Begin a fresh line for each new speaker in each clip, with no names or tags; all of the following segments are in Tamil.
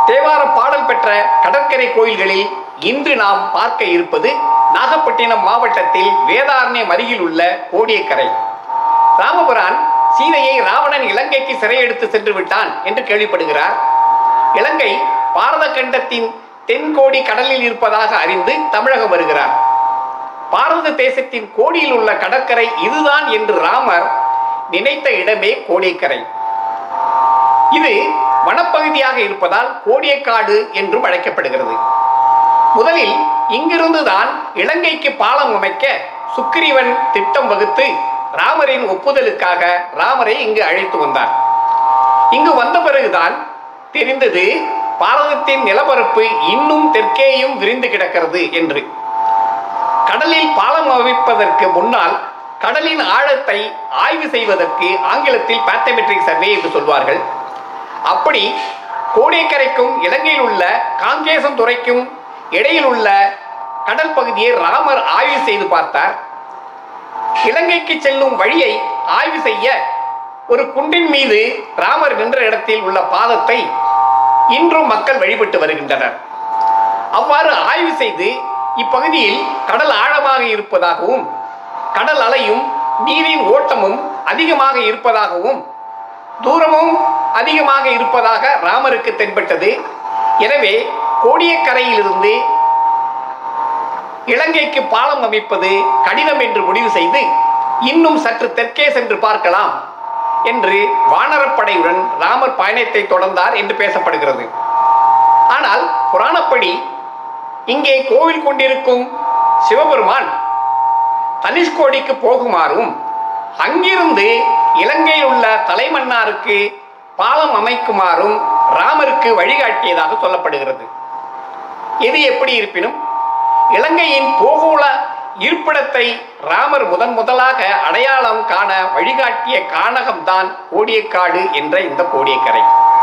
தேவார பாடல் பெற்ற கடற்கரை கோயில்களில் இன்று நாம் பார்க்க இருப்பது நாகப்பட்டினம் மாவட்டத்தில் வேதாரண்யம் அருகில் உள்ள கோடியக்கரை ராமபுரான் சீதையை ராவணன் இலங்கைக்கு சிறையெடுத்து சென்று விட்டான் என்று கேள்விப்படுகிறார் இலங்கை பாரத கண்டத்தின் தென்கோடி கடலில் இருப்பதாக அறிந்து தமிழகம் வருகிறார் பாரத தேசத்தின் கோடியில் உள்ள கடற்கரை இதுதான் என்று ராமர் நினைத்த இடமே கோடியக்கரை இது வனப்பகுதியாக இருப்பதால் கோடியக்காடு என்றும் அழைக்கப்படுகிறது முதலில் இங்கிருந்துதான் இலங்கைக்கு பாலம் அமைக்க சுக்கிரீவன் திட்டம் வகுத்து ராமரின் ஒப்புதலுக்காக ராமரை இங்கு அழைத்து வந்தார் இங்கு வந்த பிறகுதான் தெரிந்தது பாரதத்தின் நிலப்பரப்பு இன்னும் தெற்கேயும் விரிந்து கிடக்கிறது என்று கடலில் பாலம் அமைப்பதற்கு முன்னால் கடலின் ஆழத்தை ஆய்வு செய்வதற்கு ஆங்கிலத்தில் பேத்தமெட்ரிக் சர்வே என்று சொல்வார்கள் அப்படி கோடியக்கரைக்கும் இலங்கையில் உள்ள காங்கேசன் துறைக்கும் இடையில் உள்ள கடல் பகுதியை ராமர் ஆய்வு செய்து பார்த்தார் இலங்கைக்கு செல்லும் வழியை ஆய்வு செய்ய ஒரு குன்றின் மீது ராமர் நின்ற இடத்தில் உள்ள பாதத்தை இன்றும் மக்கள் வழிபட்டு வருகின்றனர் அவ்வாறு ஆய்வு செய்து இப்பகுதியில் கடல் ஆழமாக இருப்பதாகவும் கடல் அலையும் நீரின் ஓட்டமும் அதிகமாக இருப்பதாகவும் தூரமும் அதிகமாக இருப்பதாக ராமருக்கு தென்பட்டது எனவே கோடியக்கரையிலிருந்து இலங்கைக்கு பாலம் அமைப்பது கடினம் என்று முடிவு செய்து இன்னும் சற்று தெற்கே சென்று பார்க்கலாம் என்று வானரப்படையுடன் ராமர் பயணத்தை தொடர்ந்தார் என்று பேசப்படுகிறது ஆனால் புராணப்படி இங்கே கோவில் கொண்டிருக்கும் சிவபெருமான் தனுஷ்கோடிக்கு போகுமாறும் அங்கிருந்து இலங்கையில் உள்ள தலைமன்னாருக்கு பாலம் அமைக்குமாறும் ராமருக்கு வழிகாட்டியதாக சொல்லப்படுகிறது எது எப்படி இருப்பினும் இலங்கையின் பூகோள இருப்பிடத்தை ராமர் முதன் முதலாக அடையாளம் காண வழிகாட்டிய கானகம்தான் கோடியக்காடு என்ற இந்த கோடியக்கரை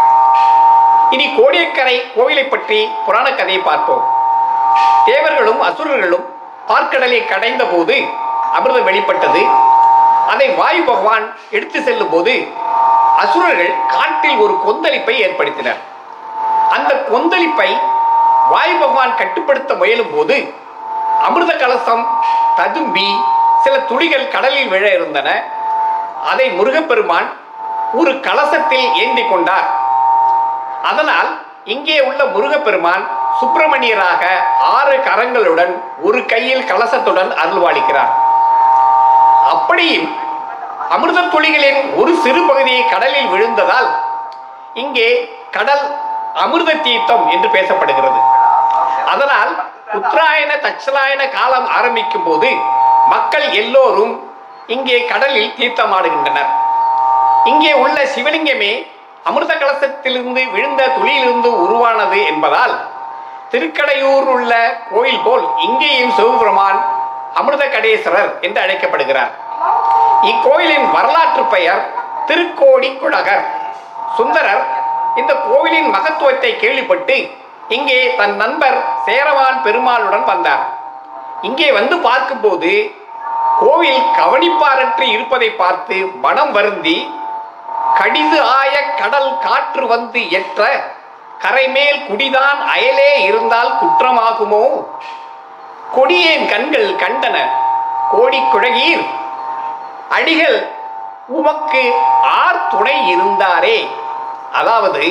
இனி கோடியக்கரை கோவிலை பற்றி புராண கதையை பார்ப்போம் தேவர்களும் அசுரர்களும் பார்க்கடலை கடைந்த போது அமிர்தம் வெளிப்பட்டது அதை வாயு பகவான் எடுத்து செல்லும் போது அசுரர்கள் காட்டில் ஒரு கொந்தளிப்பை ஏற்படுத்தினர் அந்த கொந்தளிப்பை வாயு பகவான் கட்டுப்படுத்த முயலும் போது அமிர்த கலசம் ததும்பி சில துளிகள் கடலில் விழ இருந்தன அதை முருகப்பெருமான் ஒரு கலசத்தில் ஏந்தி கொண்டார் அதனால் இங்கே உள்ள முருகப்பெருமான் சுப்பிரமணியராக ஆறு கரங்களுடன் ஒரு கையில் கலசத்துடன் அருள்வாளிக்கிறார் அப்படியும் அமிர்த துளிகளின் ஒரு சிறு பகுதியை கடலில் விழுந்ததால் இங்கே கடல் அமிர்த தீர்த்தம் என்று பேசப்படுகிறது அதனால் உத்தராயண தட்சலாயன காலம் ஆரம்பிக்கும் போது மக்கள் எல்லோரும் இங்கே கடலில் தீர்த்தமாடுகின்றனர் இங்கே உள்ள சிவலிங்கமே அமிர்த கலசத்திலிருந்து விழுந்த துளியிலிருந்து உருவானது என்பதால் திருக்கடையூர் உள்ள கோயில் போல் இங்கேயும் சிவபெருமான் அமிர்த கடேஸ்வரர் என்று அழைக்கப்படுகிறார் இக்கோயிலின் வரலாற்று பெயர் திருக்கோடி குழகர் சுந்தரர் இந்த கோவிலின் மகத்துவத்தை கேள்விப்பட்டு இங்கே தன் நண்பர் சேரவான் பெருமாளுடன் வந்தார் இங்கே வந்து பார்க்கும்போது கோவில் கவனிப்பாரற்று இருப்பதை பார்த்து மனம் வருந்தி கடிது ஆய கடல் காற்று வந்து எற்ற கரைமேல் குடிதான் அயலே இருந்தால் குற்றமாகுமோ கொடியேன் கண்கள் கண்டன கோடி குழகீர் அடிகள் உமக்கு ஆர் துணை இருந்தாரே அதாவது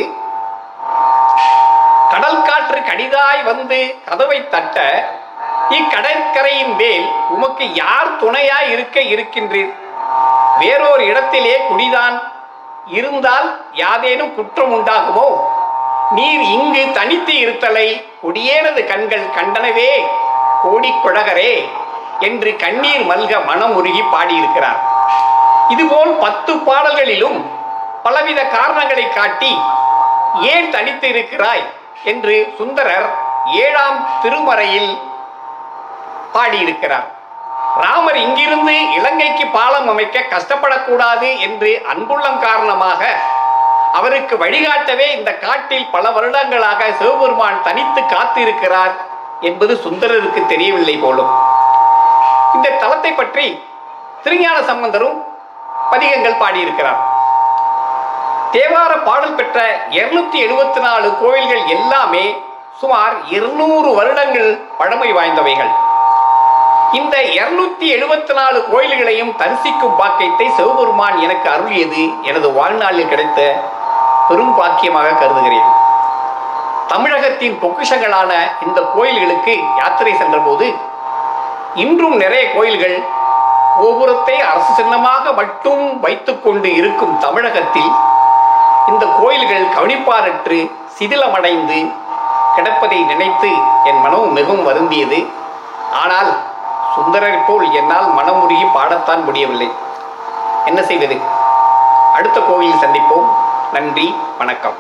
கடல் காற்று கடிதாய் வந்து கதவை தட்ட இக்கடற்கரையின் மேல் உமக்கு யார் துணையாய் இருக்க இருக்கின்றீர் வேறொரு இடத்திலே குடிதான் இருந்தால் யாதேனும் குற்றம் உண்டாகுமோ நீர் இங்கு தனித்து இருத்தலை கொடியேனது கண்கள் கண்டனவே கோடிக்குழகரே என்று கண்ணீர் மல்க மனம் உருகி பாடியிருக்கிறார் இதுபோல் பத்து பாடல்களிலும் பலவித காரணங்களை காட்டி ஏன் தனித்து இருக்கிறாய் என்று சுந்தரர் ஏழாம் திருமறையில் பாடியிருக்கிறார் ராமர் இங்கிருந்து இலங்கைக்கு பாலம் அமைக்க கஷ்டப்படக்கூடாது என்று அன்புள்ளம் காரணமாக அவருக்கு வழிகாட்டவே இந்த காட்டில் பல வருடங்களாக சிவபெருமான் தனித்து காத்திருக்கிறார் என்பது சுந்தரருக்கு தெரியவில்லை போலும் இந்த தலத்தை பற்றி திருஞான சம்பந்தரும் பதிகங்கள் பாடியிருக்கிறார் தேவார பாடல் பெற்ற இருநூத்தி எழுபத்தி நாலு கோயில்கள் எல்லாமே சுமார் இருநூறு வருடங்கள் பழமை வாய்ந்தவைகள் இந்த இருநூத்தி எழுபத்தி நாலு கோயில்களையும் தரிசிக்கும் பாக்கியத்தை சிவபெருமான் எனக்கு அருளியது எனது வாழ்நாளில் கிடைத்த பெரும் பாக்கியமாக கருதுகிறேன் தமிழகத்தின் பொக்கிஷங்களான இந்த கோயில்களுக்கு யாத்திரை சென்றபோது இன்றும் நிறைய கோயில்கள் கோபுரத்தை அரசு சின்னமாக மட்டும் வைத்துக்கொண்டு இருக்கும் தமிழகத்தில் இந்த கோயில்கள் கவனிப்பாரற்று சிதிலமடைந்து கிடப்பதை நினைத்து என் மனம் மிகவும் வருந்தியது ஆனால் சுந்தரர் போல் என்னால் மனமுருகி பாடத்தான் முடியவில்லை என்ன செய்வது அடுத்த கோவிலில் சந்திப்போம் நன்றி வணக்கம்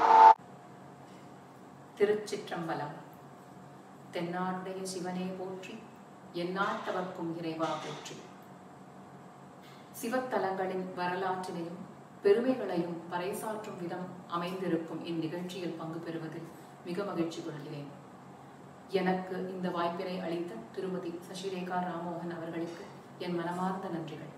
திருச்சிற்றம்பலம் தென்னாடுடைய சிவனே போற்றி எந்நாட்டவர்க்கும் இறைவா போற்றி சிவத்தலங்களின் வரலாற்றினையும் பெருமைகளையும் பறைசாற்றும் விதம் அமைந்திருக்கும் இந்நிகழ்ச்சியில் பங்கு பெறுவதில் மிக மகிழ்ச்சி கொள்கிறேன் எனக்கு இந்த வாய்ப்பினை அளித்த திருமதி சசிரேகா ராமோகன் அவர்களுக்கு என் மனமார்ந்த நன்றிகள்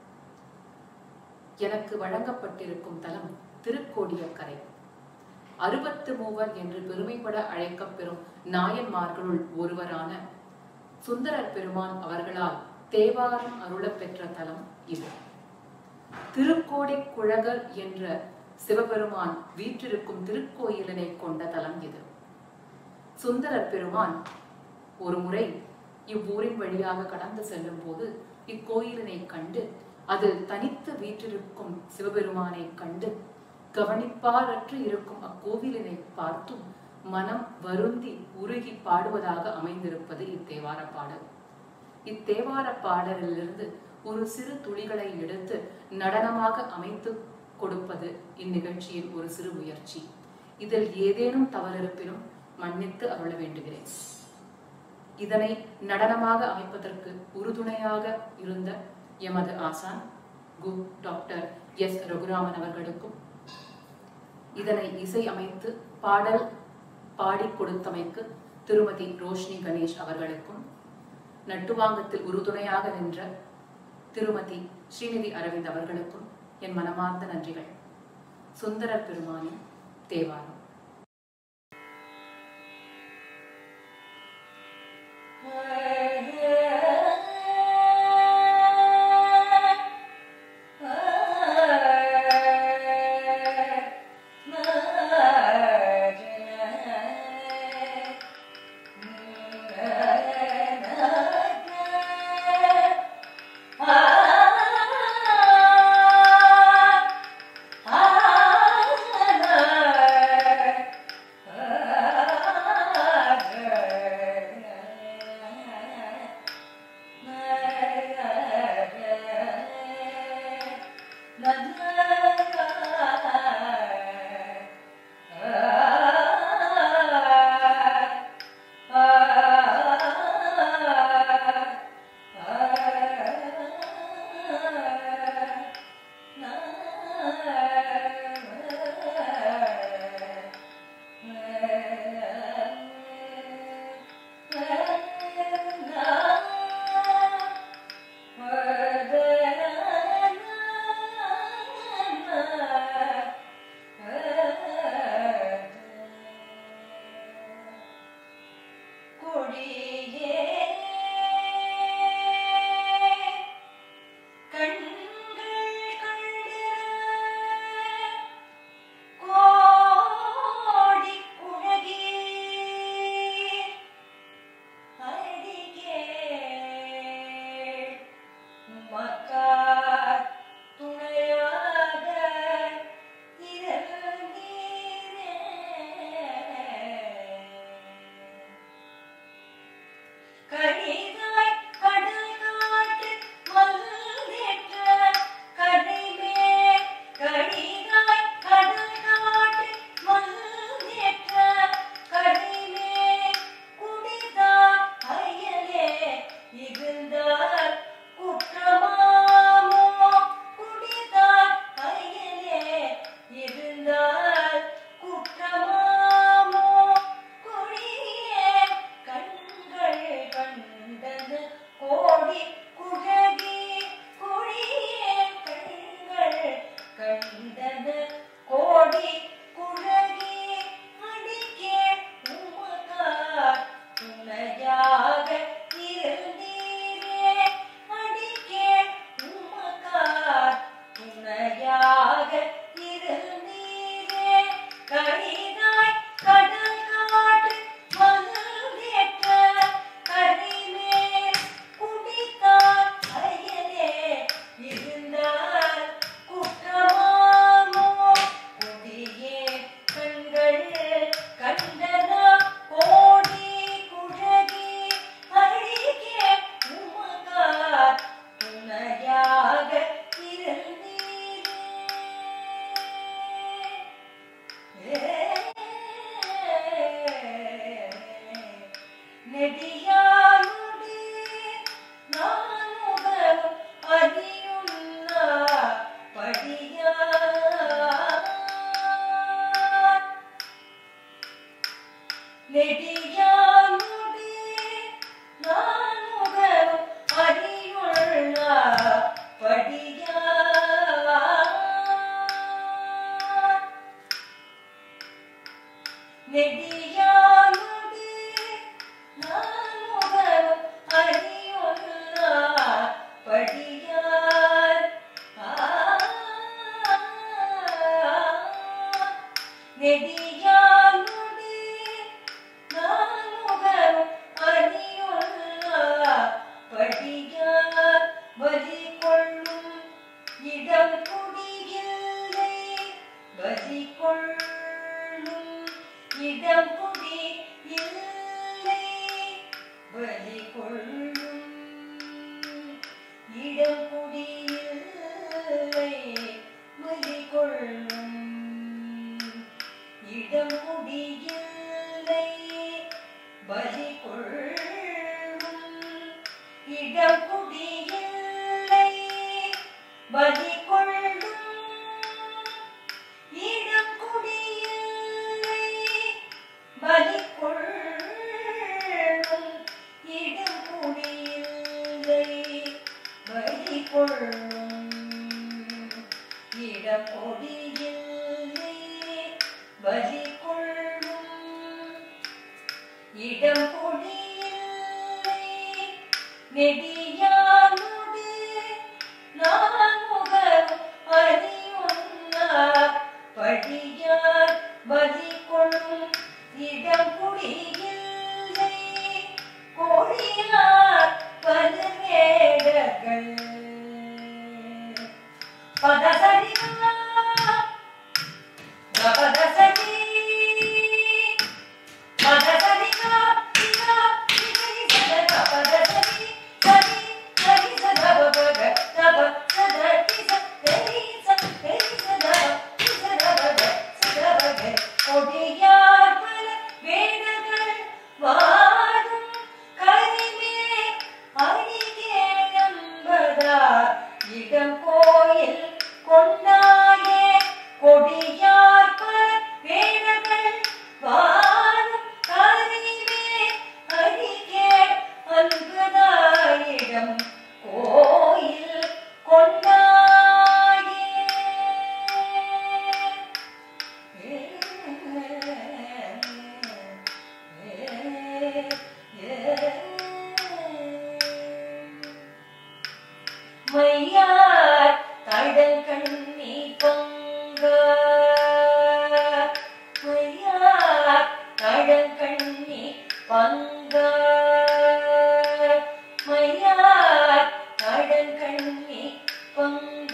எனக்கு வழங்கப்பட்டிருக்கும் தலம் திருக்கோடியக்கரை அறுபத்து மூவர் என்று பெருமைப்பட அழைக்கப்பெறும் நாயன்மார்களுள் ஒருவரான சுந்தரர் பெருமான் அவர்களால் தேவாரம் அருளப் பெற்ற தலம் இது திருக்கோடி குழகர் என்ற சிவபெருமான் வீற்றிருக்கும் திருக்கோயிலினை கொண்ட தலம் இது சுந்தரர் பெருமான் ஒரு முறை இவ்வூரின் வழியாக கடந்து செல்லும் போது இக்கோயிலினை கண்டு அதில் தனித்து வீற்றிருக்கும் சிவபெருமானை கண்டு கவனிப்பாரற்று இருக்கும் அக்கோவிலினை பார்த்தும் மனம் வருந்தி உருகி பாடுவதாக அமைந்திருப்பது இத்தேவார பாடல் இத்தேவார பாடலிலிருந்து ஒரு சிறு துளிகளை எடுத்து நடனமாக அமைத்து கொடுப்பது இந்நிகழ்ச்சியின் ஒரு சிறு முயற்சி இதில் ஏதேனும் தவறிருப்பினும் மன்னித்து அருள வேண்டுகிறேன் இதனை நடனமாக அமைப்பதற்கு உறுதுணையாக இருந்த எமது ஆசான் கு டாக்டர் எஸ் ரகுராமன் அவர்களுக்கும் இதனை இசை அமைத்து பாடல் பாடிக் கொடுத்தமைக்கு திருமதி ரோஷினி கணேஷ் அவர்களுக்கும் நட்டுவாங்கத்தில் உறுதுணையாக நின்ற திருமதி ஸ்ரீநிதி அரவிந்த் அவர்களுக்கும் என் மனமார்ந்த நன்றிகள் சுந்தரர் பெருமானின் தேவாரம்
Ah நெடியானுடே நான் முகரும் அறியுள்ள படியா நெடியானுடே நான் முகரும் அறியுள்ள படியார் நெடியானுடே நான் முகரும் அறியுள்ள படியார் பலி கொள்ளும் இடம் குடியில்லை பலி கொள்ளும் இடம் குடி இல்லை பலி கொள்ளும் இடம் குடியில்லை பலி கொள்ளும் இடம் குடியில்லை பலி கொள்ளும் இடம் குடியில்லை பலி கொள்ளும் இடம் குடியில்லை பலி கொள்ளும் இடம் குடியில்லை பலி கொள்ளும் இடம் கொடியில்லை பலி கொள்ளும் இடம் கொடியில்லை நெடியானுடு நான் முகரும் அறியுன்னா படியார் பலி கொள்ளும் இடம் குடியில்லை கோழியார் பலவேடர்கள் பதசரிமா பதசரி பதசரிமா சிவா சிவரி சத பதசரி சரி சரி சத பக தப சத கிச தெரி ச தெரி சத கிச தப சத பக கொடியார் பல வேடர்கள் வாடும் கரிமே அடிகேழம்பதா இடம் கோயில் கொண்டாயே கொடியார் பல வேடர்கள் வாடும் கரிமே அடிகே அன்பதாயிடம் கோயில் கொண்டாயே மையார் கடல் கண்ணி பங்க மையார் கடல் கண்ணி பங்க மையார் கடல் கண்ணி பங்க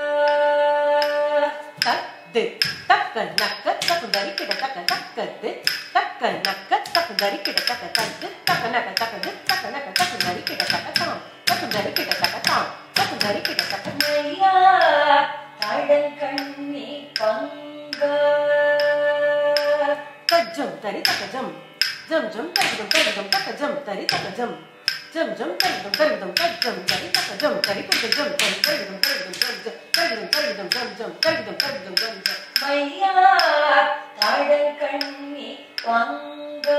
தத்து தக்க நக்க தக்குதரி கிட தக்க தக்கத்து தக்க நக்க தக்குதரி கிட தக்க தத்து தக்க நக்க தக்கது தக்க நக்க தக்குதரி கிட தக்க தாம் தக்குதரி கிட தக்க தாம் தக்குதரி கிட தக்க
மையார் கடல் கண்ணி பங்க
தஜம் தரி தக்க ஜம் ஜம் ஜம் தரிதம் தரிதம் தக்க ஜம் தரி தக்க ஜம் ஜம் ஜம் தரிதம் தரிதம் தஜம் தரி தக்க ஜம் தரி தக்க ஜம் தரி தரிதம் தரிதம் ஜம் ஜம் தரிதம் தரிதம் ஜம் ஜம் தரிதம் தரிதம் ஜம் ஜம்
மையார் கடல் கண்ணி பங்க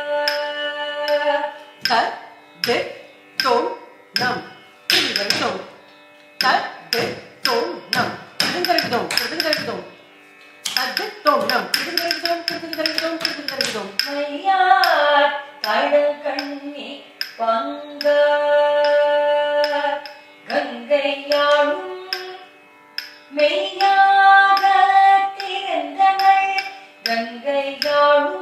த தி தோம் நம் திருங்கரை தோம் த தி தோம் நம் திருங்கரை தோம் திருங்கரை தோம் அது தோம் நம் திருங்கரை தோம் திருங்கரை தோம் திருங்கரை தோம்
மையார் கடல் கண்ணி பங்க கங்கையாளும் மெய்யாக திறந்தவள் கங்கையாளும்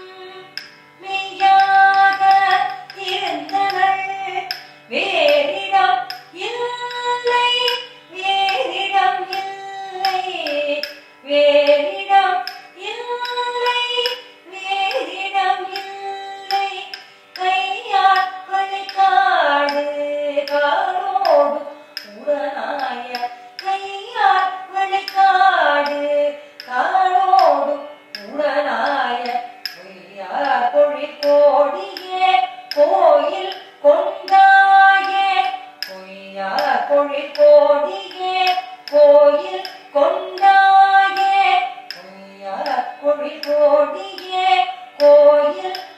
மெய்யாக திறந்தவள் வேறிடம் இல்லை வேறிடம் இல்லை வேறிடம் இல்லை வேறிடம் இல்லை கையால் வழிகாடு காடோடு உடனாய கையால் வழிகாடு காடோடு உடனாய பொய்யார் பொழி கோடியே கோயில் கொண்டாயே பொய்யார் பொழி கோடியே கோயில் கொண்டாயே பொய்யார் பொழி கோடியே கோயில்